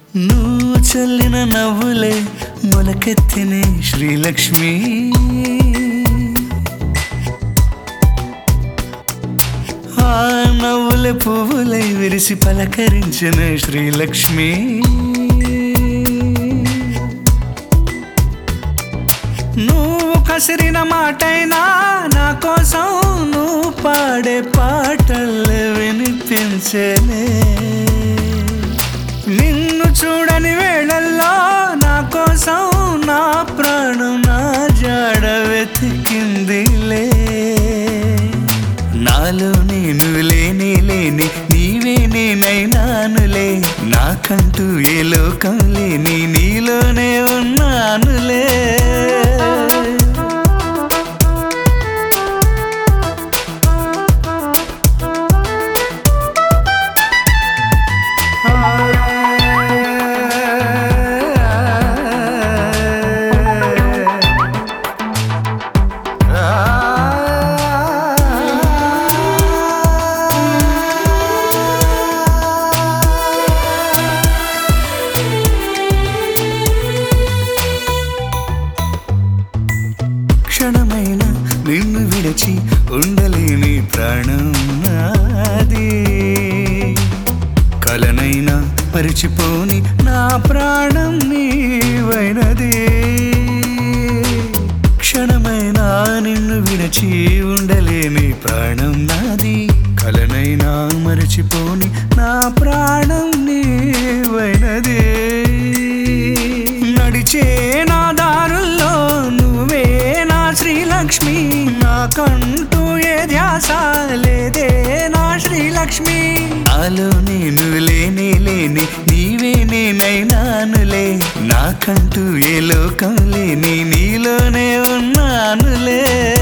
నువ్వు చల్లిన నవ్వులే మొలకెత్తినే శ్రీలక్ష్మి ఆ నవ్వులే పువ్వులై విరిసి పలకరించిన శ్రీలక్ష్మి నువ్వు కసిరిన మాటైనా నా కోసం నువ్వు పాడే పాటలు వినిపించలే నిన్ను చూడని వేళల్లో నా కోసం నా ప్రాణం నా జాడ వెతికిందిలే నాలో నేను లేని లేని నీవే నేనైనానులే నాకంటూ ఏ లోకం లేని నీలోనే ఉన్నానులే క్షణమైన నిన్ను విడచి ఉండలేని ప్రాణం నాది కలనైనా మరిచిపోని నా ప్రాణం నీవైనది క్షణమైనా నిన్ను విడచి ఉండలేని ప్రాణం నాది కలనైనా మరచిపోని నా ప్రాణం నీవైనది నడిచే నా దారుల్లో నువ్వే నా శ్రీలక్ష్మి నాకంటూ ఏ ధ్యాస లేదే నా శ్రీలక్ష్మి నాలో నేను లేని లేని నీవే నేనైనానులే నాకంటూ ఏ లోకం లేని నీలోనే ఉన్నానులే